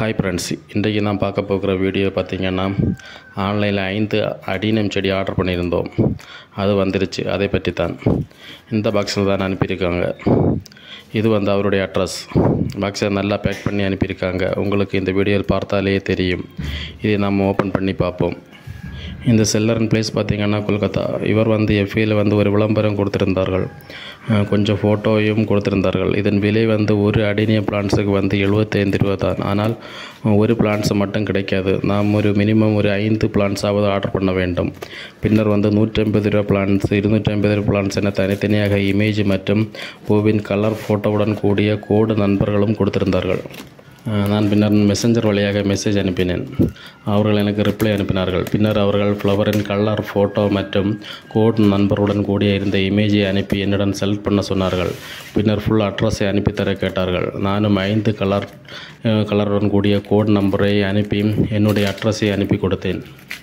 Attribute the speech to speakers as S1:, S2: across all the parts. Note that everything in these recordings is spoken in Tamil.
S1: ஹாய் ஃப்ரெண்ட்ஸ் இன்றைக்கி நான் பார்க்க போகிற வீடியோ பார்த்திங்கன்னா ஆன்லைனில் ஐந்து அடினம் செடி ஆர்டர் பண்ணியிருந்தோம் அது வந்துருச்சு அதை பற்றி தான் இந்த பாக்ஸில் தான் அனுப்பியிருக்காங்க இது வந்து அவருடைய அட்ரஸ் பாக்ஸை நல்லா பேக் பண்ணி அனுப்பியிருக்காங்க உங்களுக்கு இந்த வீடியோவில் பார்த்தாலே தெரியும் இதை நாம் ஓப்பன் பண்ணி பார்ப்போம் இந்த செல்லரின் பிளேஸ் பார்த்திங்கன்னா கொல்கத்தா இவர் வந்து எஃப்ஏயில் வந்து ஒரு விளம்பரம் கொடுத்திருந்தார்கள் அஹ் கொஞ்சம் ஃபோட்டோயும் கொடுத்திருந்தார்கள் இதன் விலை வந்து ஒரு அடினிய பிளான்ஸுக்கு வந்து எழுபத்தைந்து ரூபா தான் ஆனால் ஒரு பிளான்ஸ் மட்டும் கிடைக்காது நாம் ஒரு மினிமம் ஒரு ஐந்து பிளான்ஸாவது ஆர்டர் பண்ண வேண்டும் பின்னர் வந்து நூற்றி ஐம்பது ரூபா பிளான்ஸ் இருநூற்றி ஐம்பது ரூபா பிளான்ஸ் என தனித்தனியாக இமேஜ் மற்றும் பூவின் கலர் ஃபோட்டோவுடன் கூடிய கோடு நண்பர்களும் கொடுத்திருந்தார்கள் அஹ் நான் பின்னர் மெசஞ்சர் வழியாக மெசேஜ் அனுப்பினேன் அவர்கள் எனக்கு ரிப்ளை அனுப்பினார்கள் பின்னர் அவர்கள் ஃப்ளவரின் கலர் ஃபோட்டோ மற்றும் கோட் நண்பருடன் கூடிய இருந்த இமேஜை அனுப்பி என்னுடன் செலக்ட் பண்ண சொன்னார்கள் பின்னர் ஃபுல் அட்ரஸை அனுப்பி தர கேட்டார்கள் நானும் ஐந்து கலர் அஹ் கலருடன் கூடிய கோட் நம்பரை அனுப்பி என்னுடைய அட்ரஸை அனுப்பி கொடுத்தேன்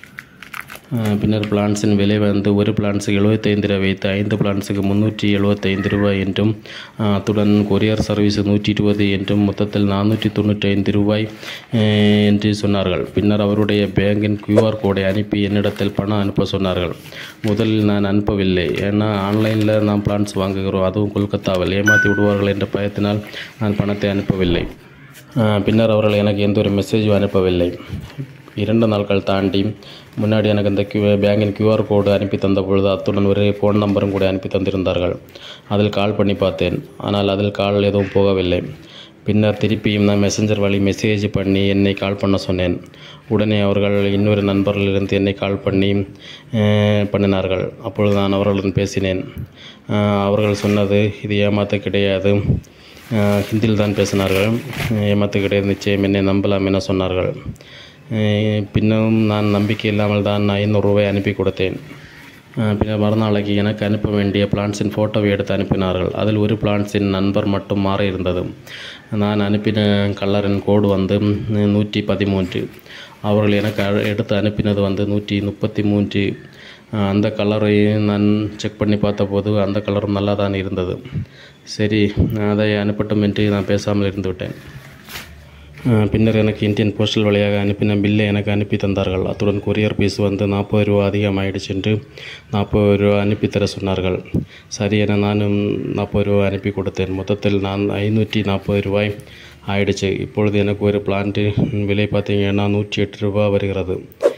S1: அஹ் பின்னர் பிளான்ஸின் விலை வந்து ஒரு பிளான்ஸுக்கு எழுபத்தைந்து ரூபாய் வைத்து ஐந்து பிளான்ஸுக்கு முந்நூற்றி எழுபத்தைந்து ரூபாய் என்றும் அஹ் அத்துடன் கொரியர் சர்வீஸ் நூற்றி இருபது என்றும் மொத்தத்தில் நானூற்றி தொண்ணூற்றி ஐந்து ரூபாய் அஹ் என்று சொன்னார்கள் பின்னர் அவருடைய பேங்கின் கியூஆர் கோடை அனுப்பி என்னிடத்தில் பணம் அனுப்ப சொன்னார்கள் முதலில் நான் அனுப்பவில்லை ஏன்னா ஆன்லைனில் நாம் பிளான்ஸ் வாங்குகிறோம் அதுவும் கொல்கத்தாவில் ஏமாற்றி விடுவார்கள் என்ற பயத்தினால் நான் பணத்தை அனுப்பவில்லை அஹ் பின்னர் அவர்கள் எனக்கு எந்த ஒரு மெசேஜும் அனுப்பவில்லை இரண்டு நாட்கள் தாண்டி முன்னாடி எனக்கு இந்த கியூ பேங்கின் கியூஆர் கோடு அனுப்பி தந்த பொழுது அத்துடன் ஒரு ஃபோன் நம்பரும் கூட அனுப்பி தந்திருந்தார்கள் அதில் கால் பண்ணி பார்த்தேன் ஆனால் அதில் கால் எதுவும் போகவில்லை பின்னர் திருப்பியும் நான் மெசஞ்சர் வழி மெசேஜ் பண்ணி என்னை கால் பண்ண சொன்னேன் உடனே அவர்கள் இன்னொரு நண்பர்களிலிருந்து என்னை கால் பண்ணி அஹ், பண்ணினார்கள் அப்பொழுது நான் அவர்களுடன் பேசினேன் அஹ், அவர்கள் சொன்னது இது ஏமாத்த கிடையாது அஹ், ஹிந்தியில் தான் பேசினார்கள் ஏமாத்த கிடையாது நிச்சயம் என்னை நம்பலாம் என சொன்னார்கள் அஹ் பின்னும் நான் நம்பிக்கை இல்லாமல் தான் நான் ஐநூறு ரூபாய் அனுப்பி கொடுத்தேன் அஹ் பின்னர் மறுநாளைக்கு எனக்கு அனுப்ப வேண்டிய பிளான்ஸின் ஃபோட்டோவை எடுத்து அனுப்பினார்கள் அதில் ஒரு பிளான்ஸின் நண்பர் மட்டும் மாறி இருந்தது நான் அனுப்பின கலரின் கோடு வந்து நூற்றி பதிமூன்று அவர்கள் எனக்கு அ- எடுத்து அனுப்பினது வந்து நூற்றி முப்பத்தி மூன்று அஹ் அந்த கலரை நான் செக் பண்ணி பார்த்தபோது அந்த கலரும் நல்லா தான் இருந்தது சரி அதை அனுப்பட்டும் என்று நான் பேசாமல் இருந்து விட்டேன் அஹ் பின்னர் எனக்கு இந்தியன் போஸ்டல் வழியாக அனுப்பின பில்லை எனக்கு அனுப்பி தந்தார்கள் அத்துடன் கொரியர் ஃபீஸ் வந்து நாற்பது ரூபா அதிகமாயிடுச்சு என்று நாற்பது ரூபா அனுப்பி தர சொன்னார்கள் சரி என நானும் நாற்பது ரூபா அனுப்பி கொடுத்தேன் மொத்தத்தில் நான் ஐநூற்றி நாற்பது ரூபாய் ஆயிடுச்சு இப்பொழுது எனக்கு ஒரு பிளான்ட்டு விலை பார்த்தீங்கன்னா நூற்றி எட்டு ரூபா வருகிறது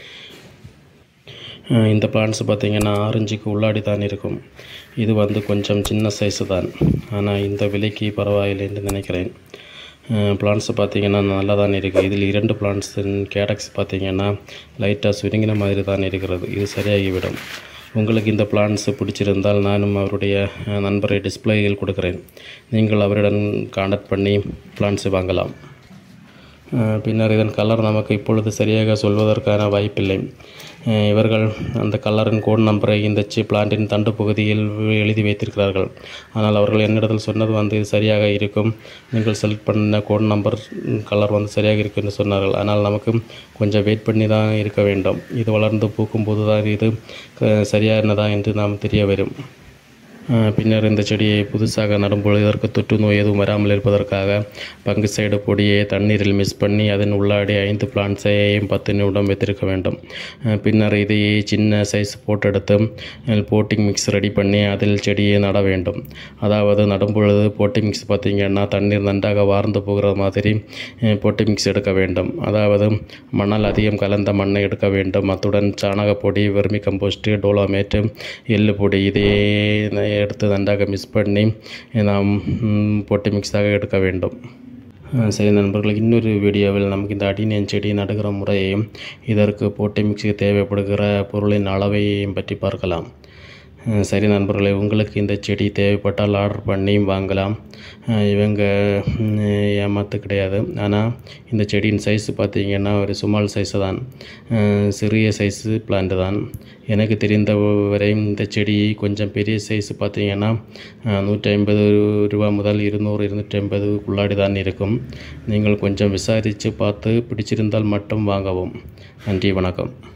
S1: அஹ் இந்த பிளான்ஸ் பார்த்தீங்கன்னா ஆரஞ்சுக்கு உள்ளாடி தான் இருக்கும் இது வந்து கொஞ்சம் சின்ன சைஸு தான் ஆனால் இந்த விலைக்கு பரவாயில்லை என்று நினைக்கிறேன் பிளான்ஸ் பார்த்தீங்கன்னா நல்லா தான் இருக்குது இதில் இரண்டு பிளான்ஸின் கேடக்ஸ் பார்த்தீங்கன்னா லைட்டாக சுருங்கின மாதிரி தான் இருக்கிறது இது சரியாகிவிடும் உங்களுக்கு இந்த பிளான்ஸ் பிடிச்சிருந்தால் நானும் அவருடைய அஹ், நண்பரை டிஸ்பிளேயில் கொடுக்குறேன் நீங்கள் அவரிடம் காண்டாக்ட் பண்ணி பிளான்ஸை வாங்கலாம் அஹ் பின்னர் இதன் கலர் நமக்கு இப்பொழுது சரியாக சொல்வதற்கான வாய்ப்பில்லை அஹ் இவர்கள் அந்த கலரின் கோட் நம்பரை இந்த சி பிளான்ட்டின் தண்டு பகுதியில் எழுதி வைத்திருக்கிறார்கள் ஆனால் அவர்கள் என்னிடத்தில் சொன்னது வந்து இது சரியாக இருக்கும் நீங்கள் செலக்ட் பண்ண கோட் நம்பர் கலர் வந்து சரியாக இருக்கும் என்று சொன்னார்கள் ஆனால் நமக்கு கொஞ்சம் வெயிட் பண்ணி தான் இருக்க வேண்டும் இது வளர்ந்து பூக்கும் போது தான் இது க- சரியானதா என்று நாம் தெரிய வரும் அஹ் பின்னர் இந்த செடியை புதுசாக நடும்பொழுது இதற்கு தொற்று நோய் எதுவும் வராமல் இருப்பதற்காக பங்கு சைடு பொடியை தண்ணீரில் மிக்ஸ் பண்ணி அதன் உள்ளாடி ஐந்து பிளான்ட்ஸையும் பத்து நிமிடம் வைத்திருக்க வேண்டும் அஹ் பின்னர் இதை சின்ன சைஸ் போட்டு எடுத்து போட்டிங் மிக்ஸ் ரெடி பண்ணி அதில் செடியை நட வேண்டும் அதாவது நடும்பொழுது போட்டிங் மிக்ஸ் பார்த்திங்கன்னா தண்ணீர் நன்றாக வார்ந்து போகிற மாதிரி போட்டி மிக்ஸ் எடுக்க வேண்டும் அதாவது மணல் அதிகம் கலந்த மண்ணை எடுக்க வேண்டும் அத்துடன் சாணகப்பொடி வெர்மி கம்போஸ்ட்டு டோலோமேட்டு எள்ளு பொடி இதை எடுத்து நன்றாக மிக்ஸ் பண்ணி நாம் ம், போட்டு மிக்ஸாக எடுக்க வேண்டும் அஹ் சரி நண்பர்கள் இன்னொரு வீடியோவில் நமக்கு இந்த அடினியன் செடி நடுகிற முறையையும் இதற்கு போட்டி மிக்ஸுக்கு தேவைப்படுகிற பொருளின் அளவையும் பற்றி பார்க்கலாம் அஹ் சரி நண்பர்களே உங்களுக்கு இந்த செடி தேவைப்பட்டால் ஆர்டர் பண்ணி வாங்கலாம் அஹ் இவங்க ம், ஏமாத்து கிடையாது ஆனால் இந்த செடியின் சைஸ் பார்த்தீங்கன்னா ஒரு சுமால் சைஸு தான் அஹ் சிறிய சைஸு பிளான்ட் தான் எனக்கு தெரிந்த வரை இந்த செடி கொஞ்சம் பெரிய சைஸ் பார்த்தீங்கன்னா நூற்றி ஐம்பது ரூபா முதல் இருநூறு இருநூற்றி ஐம்பதுக்குள்ளாடி தான் இருக்கும் நீங்கள் கொஞ்சம் விசாரித்து பார்த்து பிடிச்சிருந்தால் மட்டும் வாங்கவும் நன்றி வணக்கம்